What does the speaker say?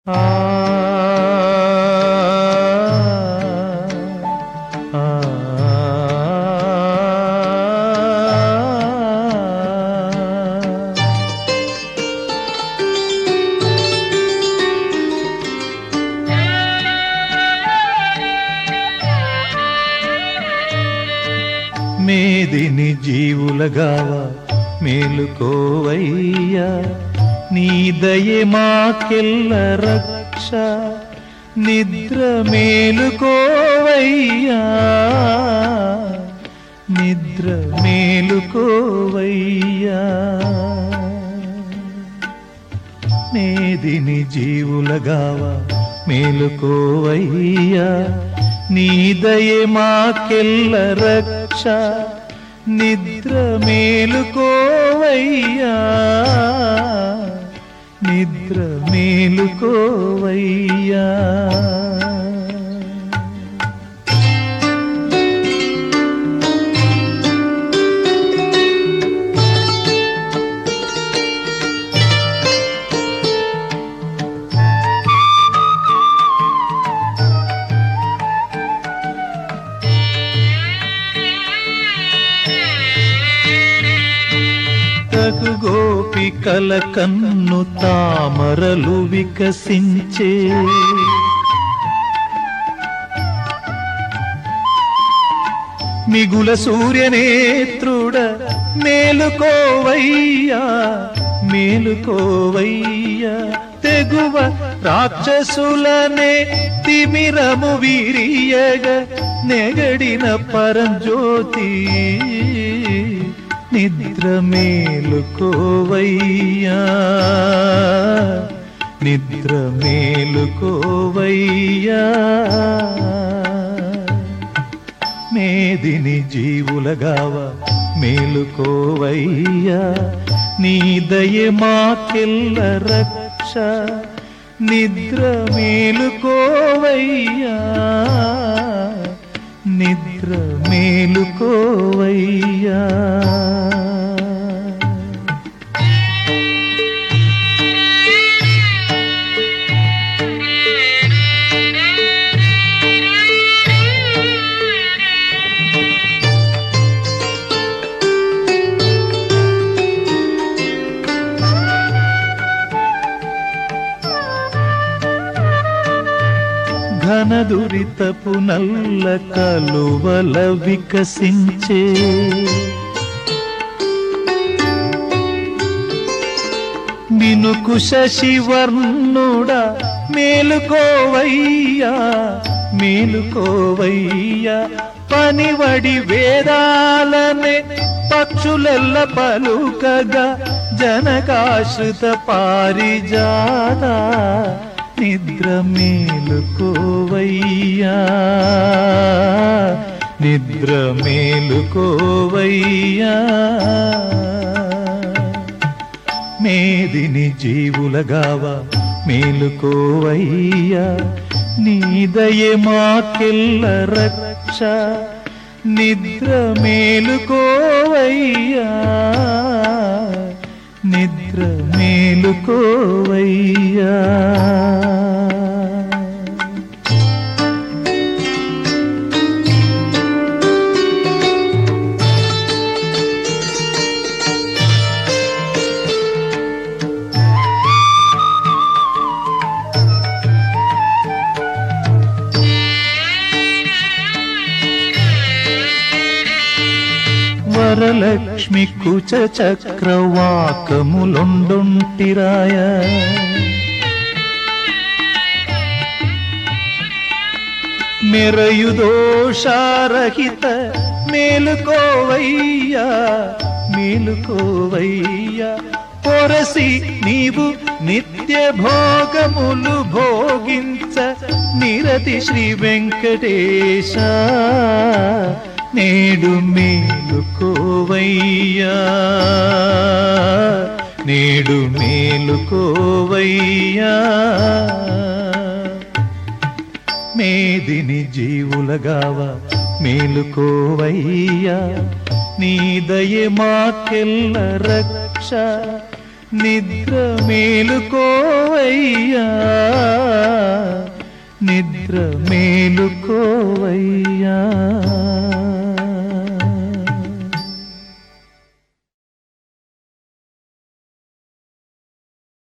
ఆ ఆ మేదిని జీవులగావ మేలుకోవయ్యా నీ దయే మాకెల్ల రక్ష నిద్ర మేలుకోవయ్యా నిద్ర మేలుకోవయ్యా మేదిని జీవులగావ మేలుకోవయ్యా నీ దయే మాకెల్ల రక్ష నిద్ర మేలుకోవయ్యా నిద్ర మేలుకోవయ్యా తగు గోపికల కన్ను తామరలు వికసించే మిగుల సూర్యనేత్రుడ మేలుకోవయ్యా మేలుకోవయ్యా తెగువ రాక్షసులనే తిమిరము వీరియగ నెగడిన పరంజ్యోతి నిద్ర మేలుకోవయ్యా నిద్ర మేలుకోవయ్యా మేదిని జీవులగావ మేలుకోవయ్యా నీ దయ మాకెల్ల రక్ష నిద్ర మేలుకోవయ్యా నిద్ర మేలుకోవయ్యా ఘనదురితపు నల్ల కలువల వికసించే మినుకు శశివర్ణుడ మేలుకోవయ్యా మేలుకోవయ్యా పనివడి వేదాలనే పక్షులెల్ల పలుకగా జనకాశ్రిత పారిజాత నిద్ర మేలుకోవయ్యా నిద్ర మేలుకోవయ్యా మేదిని జీవులగావ మేలుకోవయ్యా నీ దయే మాకెల్ల రక్ష నిద్ర మేలుకోవయ్యా నిద్ర మేలుకోవయ్యా వరలక్ష్మి కుచ చక్రవాకములొండొంటిరాయ మెరయుదోషారహిత మేలుకోవయ్యా మేలుకోవయ్యా పొరసి నీవు నిత్య భోగములు భోగించ నిరతి శ్రీ వెంకటేశ నేడు మేలుకోవయ్యా నేడు మేలుకోవయ్యా మేదిని జీవులగావ మేలుకోవయ్యా నీ దయే మాకెల్ల రక్ష నిద్ర మేలుకోవయ్యా నిద్ర మేలుకోవయ్యా